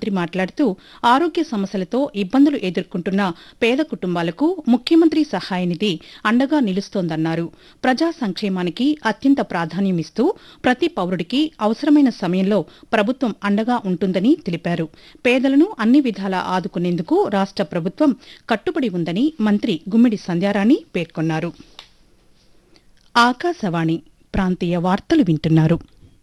మంత్రి మాట్లాడుతూ ఆరోగ్య సమస్యలతో ఇబ్బందులు ఎదుర్కొంటున్న పేద కుటుంబాలకు ముఖ్యమంత్రి సహాయ నిధి అండగా నిలుస్తోందన్నారు ప్రజా సంక్షేమానికి అత్యంత ప్రాధాన్యమిస్తూ ప్రతి పౌరుడికి అవసరమైన సమయంలో ప్రభుత్వం అండగా ఉంటుందని తెలిపారు పేదలను అన్ని విధాలా ఆదుకునేందుకు రాష్ట ప్రభుత్వం కట్టుబడి ఉందని మంత్రి గుమ్మిడి సంధ్యారాణి పేర్కొన్నారు ఆకాశవాణి ప్రాంతీయ వార్తలు వింటున్నారు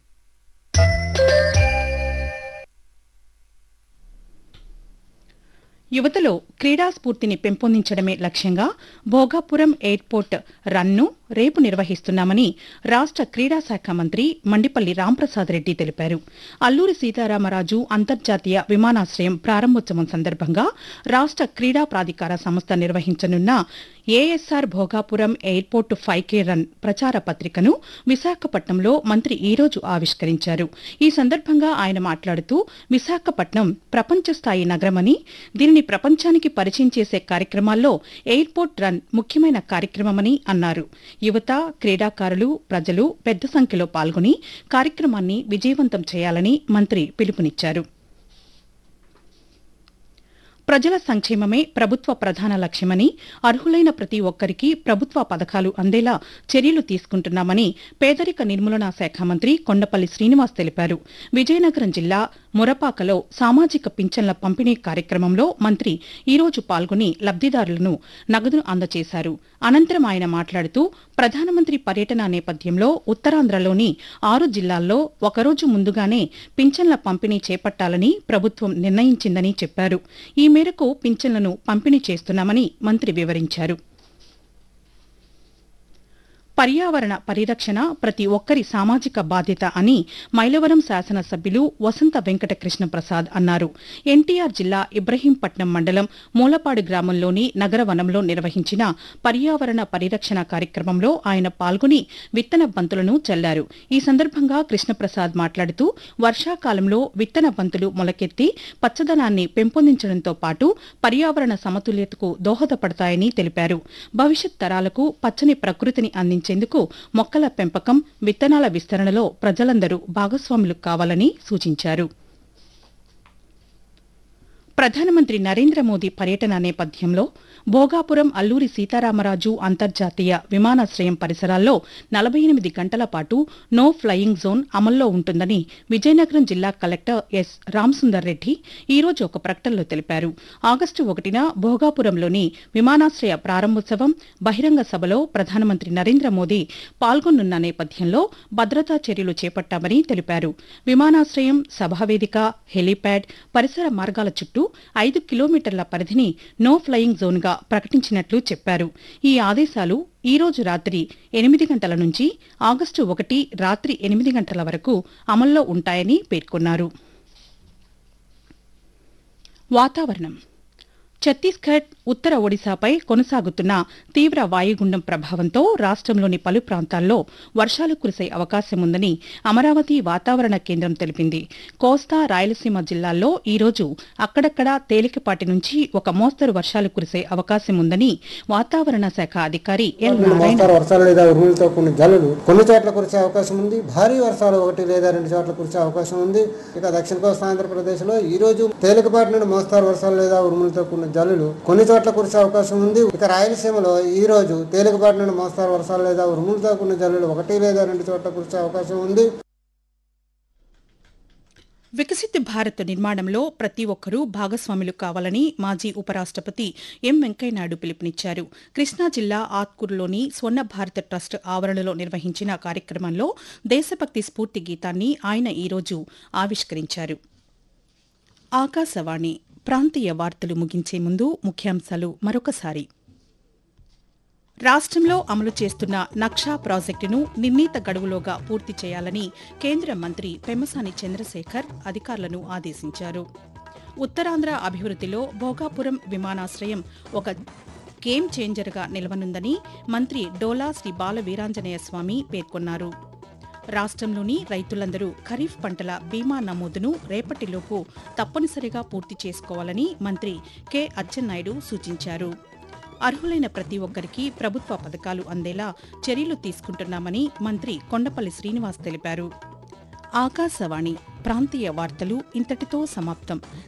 యువతలో క్రీడా స్ఫూర్తిని పెంపొందించడమే లక్ష్యంగా భోగాపురం ఎయిర్పోర్ట్ రన్ను రేపు నిర్వహిస్తున్నామని రాష్ట క్రీడా శాఖ మంత్రి మండిపల్లి రాంప్రసాద్ రెడ్డి తెలిపారు అల్లూరి సీతారామరాజు అంతర్జాతీయ విమానాశ్రయం ప్రారంభోత్సవం సందర్భంగా రాష్ట క్రీడా ప్రాధికార సంస్థ నిర్వహించనున్న ASR Bhogapuram airport five K run ప్రచార పత్రికను విశాఖపట్నంలో మంత్రి ఈ రోజు ఆవిష్కరించారు ఈ సందర్భంగా ఆయన మాట్లాడుతూ విశాఖపట్నం ప్రపంచ స్థాయి నగరమని దీనిని ప్రపంచానికి పరిచయం చేసే కార్యక్రమాల్లో ఎయిర్పోర్ట్ రన్ ముఖ్యమైన కార్యక్రమమని అన్నారు యువత క్రీడాకారులు ప్రజలు పెద్ద సంఖ్యలో పాల్గొని కార్యక్రమాన్ని విజయవంతం చేయాలని మంత్రి పిలుపునిచ్చారు ప్రజల సంక్షేమమే ప్రభుత్వ ప్రధాన లక్ష్యమని అర్హులైన ప్రతి ఒక్కరికి ప్రభుత్వ పథకాలు అందేలా చర్యలు తీసుకుంటున్నామని పేదరిక నిర్మూలనా శాఖ మంత్రి కొండపల్లి శ్రీనివాస్ తెలిపారు విజయనగరం జిల్లా మురపాకలో సామాజిక పింఛన్ల పంపిణీ కార్యక్రమంలో మంత్రి ఈ రోజు పాల్గొని లబ్దిదారులను నగదును అందజేశారు అనంతరం ఆయన మాట్లాడుతూ ప్రధానమంత్రి పర్యటన నేపథ్యంలో ఉత్తరాంధ్రలోని ఆరు జిల్లాల్లో ఒకరోజు ముందుగానే పింఛన్ల పంపిణీ చేపట్టాలని ప్రభుత్వం నిర్ణయించిందని చెప్పారు ఈ మేరకు పింఛన్లను పంపిణీ చేస్తున్నామని మంత్రి వివరించారు పర్యావరణ పరిరక్షణ ప్రతి ఒక్కరి సామాజిక బాధ్యత అని మైలవరం శాసనసభ్యులు వసంత వెంకట కృష్ణ ప్రసాద్ అన్నారు ఎన్టీఆర్ జిల్లా ఇబ్రహీంపట్నం మండలం మూలపాడు గ్రామంలోని నగర వనంలో నిర్వహించిన పర్యావరణ పరిరక్షణ కార్యక్రమంలో ఆయన పాల్గొని విత్తన బంతులను చల్లారు ఈ సందర్భంగా కృష్ణప్రసాద్ మాట్లాడుతూ వర్షాకాలంలో విత్తన బంతులు మొలకెత్తి పచ్చదనాన్ని పెంపొందించడంతో పాటు పర్యావరణ సమతుల్యతకు దోహదపడతాయని తెలిపారు భవిష్యత్ తరాలకు పచ్చని ప్రకృతిని అందించేందుకు మొక్కల పెంపకం విత్తనాల విస్తరణలో ప్రజలందరూ భాగస్వాములు కావాలని సూచించారు ప్రధానమంత్రి నరేంద్ర మోదీ పర్యటన నేపథ్యంలో భోగాపురం అల్లూరి సీతారామరాజు అంతర్జాతీయ విమానాశ్రయం పరిసరాల్లో నలభై ఎనిమిది గంటల పాటు నో ఫ్లయింగ్ జోన్ అమల్లో ఉంటుందని విజయనగరం జిల్లా కలెక్టర్ ఎస్ రామసుందర్ రెడ్డి ఈ రోజు ఒక ప్రకటనలో తెలిపారు ఆగస్టు ఒకటిన భోగాపురంలోని విమానాశ్రయ ప్రారంభోత్సవం బహిరంగ సభలో ప్రధానమంత్రి నరేంద్ర మోదీ పాల్గొనున్న నేపథ్యంలో భద్రతా చర్యలు చేపట్టామని తెలిపారు విమానాశ్రయం సభావేదిక హెలీప్యాడ్ పరిసర మార్గాల చుట్టూ ఐదు కిలోమీటర్ల పరిధిని నో ఫ్లయింగ్ జోన్గా ప్రకటించినట్లు చెప్పారు ఈ ఆదేశాలు ఈ రోజు రాత్రి ఎనిమిది గంటల నుంచి ఆగస్టు ఒకటి రాత్రి ఎనిమిది గంటల వరకు అమల్లో ఉంటాయని పేర్కొన్నారు వాతావరణం ఛత్తీస్గఢ్ ఉత్తర ఒడిశాపై కొనసాగుతున్న తీవ్ర వాయుగుండం ప్రభావంతో రాష్ట్రంలోని పలు ప్రాంతాల్లో వర్షాలు కురిసే అవకాశం ఉందని అమరావతి వాతావరణ కేంద్రం తెలిపింది కోస్తా రాయలసీమ జిల్లాల్లో ఈ రోజు అక్కడక్కడా తేలికపాటి నుంచి ఒక మోస్తరు వర్షాలు కురిసే అవకాశం ఉందని వాతావరణ శాఖ అధికారి ఎల్ నారాయణ మోస్తారు వర్షాలు లేదా ఉరుములతో కొన్ని జల్లులు కొన్ని చోట్ల కురిసే అవకాశం ఉంది భారీ వర్షాలు ఒకటి లేదా రెండు చోట్ల కురిసే అవకాశం ఉంది ఇక దక్షిణ కోస్తా ఆంధ్రప్రదేశ్ లో ఈ రోజు తేలికపాటి నుండి మోస్తారు వర్షాలు లేదా ఉరుములతో కూడిన జల్లులు కొన్ని చోట్ల కురిసే అవకాశం ఉంది ఇక రాయలసీమలో ఈ రోజు తేలికపాటి నుండి మోస్తారు వర్షాలు లేదా ఉరుములతో కూడిన జల్లులు ఒకటి లేదా రెండు చోట్ల కురిసే అవకాశం ఉంది వికసిత్ భారత్ నిర్మాణంలో ప్రతి ఒక్కరూ భాగస్వాములు కావాలని మాజీ ఉపరాష్టపతి ఎం వెంకయ్యనాయుడు పిలుపునిచ్చారు కృష్ణా జిల్లా ఆత్కూరులోని స్వర్ణ భారత్ ట్రస్ట్ ఆవరణలో నిర్వహించిన కార్యక్రమంలో దేశభక్తి స్ఫూర్తి గీతాన్ని ఆయన ఈరోజు ఆవిష్కరించారు ఆకాశవాణి ప్రాంతీయ వార్తలు ముగించే ముందు ముఖ్యాంశాలు మరొకసారి రాష్ట్రంలో అమలు చేస్తున్న నక్షా ప్రాజెక్టును నిర్ణీత గడువులోగా పూర్తి చేయాలని కేంద్ర మంత్రి పెమ్మసాని చంద్రశేఖర్ అధికారులను ఆదేశించారు ఉత్తరాంధ్ర అభివృద్దిలో భోగాపురం విమానాశ్రయం ఒక గేమ్ చేంజర్గా నిలవనుందని మంత్రి డోలా శ్రీ బాల వీరాంజనేయ స్వామి పేర్కొన్నారు రాష్ట్రంలోని రైతులందరూ ఖరీఫ్ పంటల బీమా నమోదును రేపటిలోపు తప్పనిసరిగా పూర్తి చేసుకోవాలని మంత్రి కె అచ్చెన్నాయుడు సూచించారు అర్హులైన ప్రతి ఒక్కరికి ప్రభుత్వ పథకాలు అందేలా చర్యలు తీసుకుంటున్నామని మంత్రి కొండపల్లి శ్రీనివాస్ తెలిపారు ఆకాశవాణి ప్రాంతీయ వార్తలు ఇంతటితో సమాప్తం